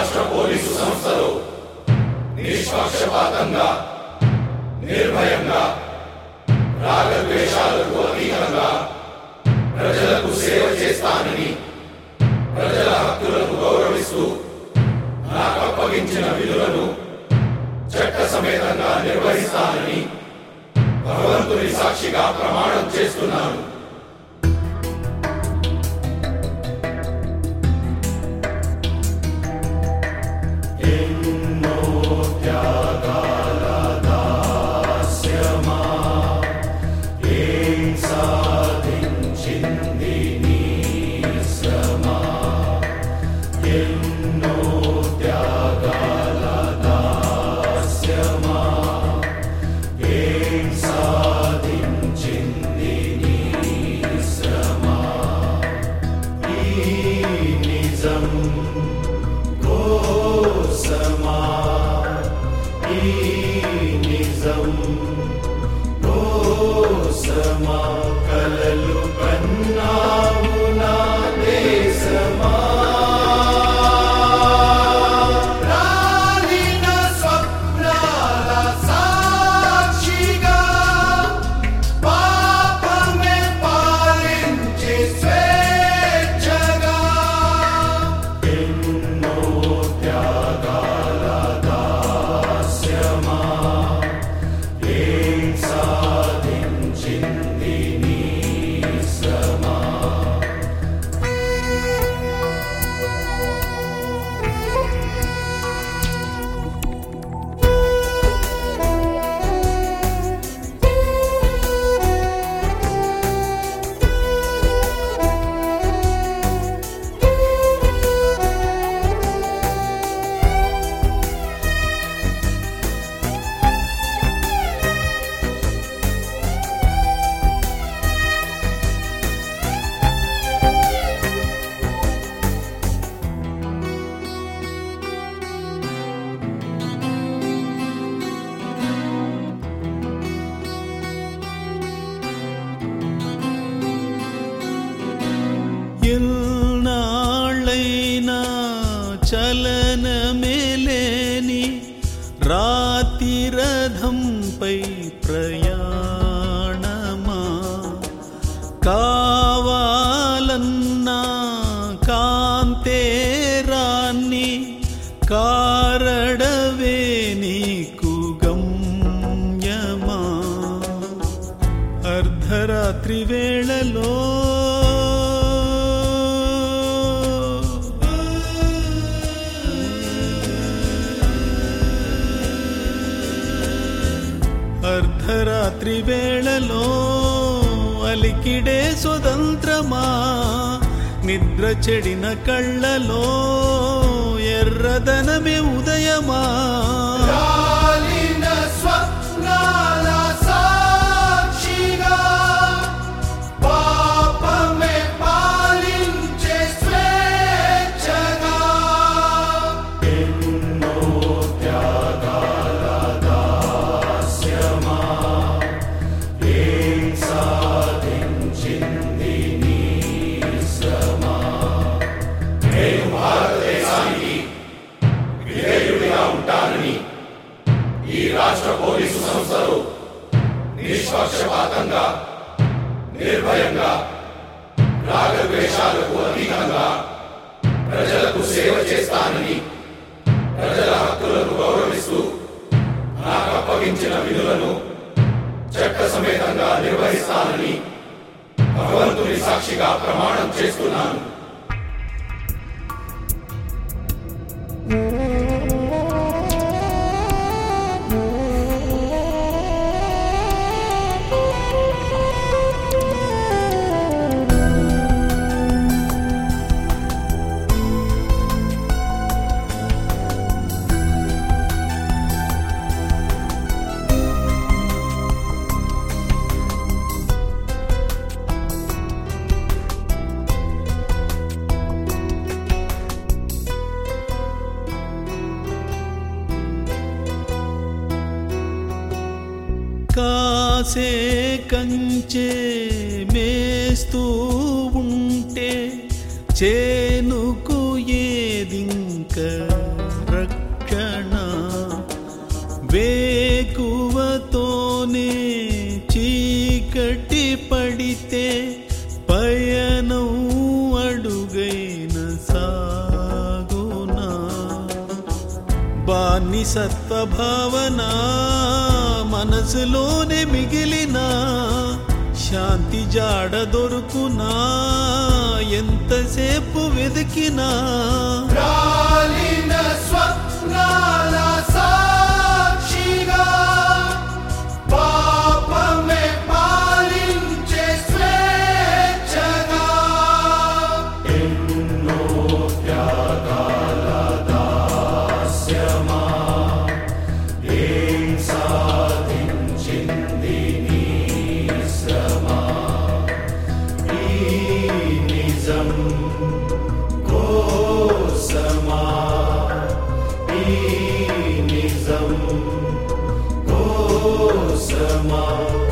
రాష్ట్ర పోలీసు సంస్థలో నిష్పక్షపాతంగా నిర్భయంగా రాగద్వేషాలకు అతీతంగా ప్రజలకు సేవ చేస్తానని ప్రజల హక్కులను గౌరవిస్తూ నాకు అప్పగించిన విధులను చట్ట సమేతంగా నిర్వహిస్తానని భగవంతుని సాక్షిగా ప్రమాణం చేస్తున్నాను కలలు కన్నావు నా దేశమా రాలిన స్వప్నాల సాక్షిగా పాపమే పాలించే స్వేచ్ఛగా ఎన్నో త్యాగాల దాస్యమా ఏం సాధించింది నీ శ్రమ ఎల్నాళ్ళైనా చలనమేలేని రాతి రథంపై ప్రయాణమా కావాలన్నా కాంతేరాన్ని కారడవే నీకు గమ్యమా అర్ధరాత్రి వేళలో అర్ధరాత్రి వేళలో అలికిడే స్వతంత్రమా నిద్ర చెడిన కళ్ళలో ఎర్రదనమే ఉదయమా రాలిన స్వప్నాల సాక్షిగా పాపమే పాలించే స్వేచ్ఛగా ఎన్నో త్యాగాల దాస్యమా ఏం సాధించింది నీ శ్రమ నేను భారతదేశానికి విధేయుడిగా ఉంటానని ఈ రాష్ట్ర పోలీసు సంస్థలో నిష్పక్షపాతంగా నిర్భయంగా రాగద్వేషాలకు అతీతంగా ప్రజలకు సేవ చేస్తానని ప్రజల హక్కులను గౌరవిస్తూ నాకు అప్పగించిన విధులను చట్ట సమేతంగా నిర్వహిస్తానని భగవంతుని సాక్షిగా ప్రమాణం చేస్తున్నాను కాసే కంచే మేస్తూ ఉంటే చేనుకు ఏదింక చీకటి పడితే పయనం అడుగైన సాగునా బానిసత్వ భావన మనసులోనే మిగిలిన శాంతి జాడ దొరుకునా ఎంతసేపు వెతికినా రాలిన స్వప్నాల సాక్షిగా పాపమే పాలించే స్వేచ్ఛగా ఎన్నో త్యాగాల దాస్యమా ఏం సాధించింది నీ శ్రమ ఈ నిజం కోసమా ఈ నిజం కోసమా